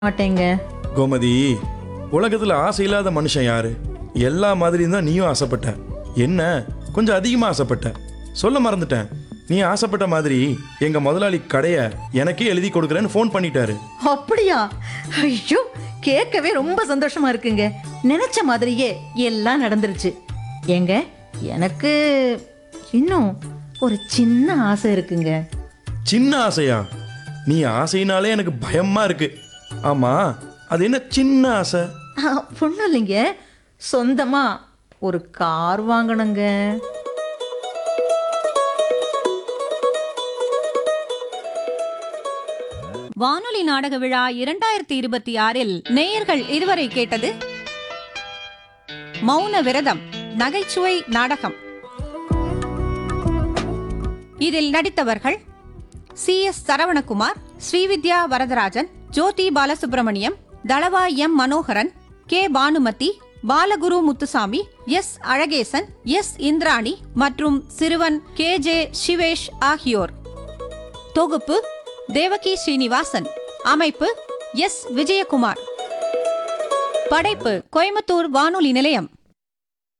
மாட்டேங்க கோமதி உலகத்துல ஆசை இல்லாத மனுஷன் யாரு எல்லா மாதிரியும் தான் நீயும் ஆசைப்பட்ட என்ன கொஞ்சம் அதிகமா ஆசைப்பட்ட சொல்ல மறந்துட்டேன் நீ ஆசைப்பட்ட மாதிரி எங்க முதலாளி கடைய எனக்கே எழுதி கொடுக்குறேன்னு ஃபோன் பண்ணிட்டாரு அப்படியா ஐயோ கேட்கவே ரொம்ப சந்தோஷமா இருக்குங்க நினைச்ச மாதிரியே எல்லாம் நடந்துருச்சு ஏங்க எனக்கு இன்னும் ஒரு சின்ன ஆசை இருக்குங்க சின்ன ஆசையா நீ ஆசைனாலே எனக்கு பயமா இருக்கு ஆமா அது என்ன சின்ன ஆசை ஒன்றும் இல்லைங்க சொந்தமா ஒரு கார் வாங்கணுங்க வானொலி நாடக விழா இரண்டாயிரத்தி இருபத்தி ஆறில் நேயர்கள் இதுவரை கேட்டது மௌன விரதம் நகைச்சுவை நாடகம் இதில் நடித்தவர்கள் C S Saravanakumar Srividya Varadarajan Jothi Balasubramaniam Thalava M Manoharan K Banumathi Balaguru Muthusamy S Alagesan S Indirani மற்றும் சிறுவன் கே ஜே சிவேஷ் ஆகியோர் தொகுப்பு தேவகி ஸ்ரீனிவாசன் அமைப்பு எஸ் விஜயகுமார் படைப்பு கோயம்புத்தூர் வானொலி நிலையம்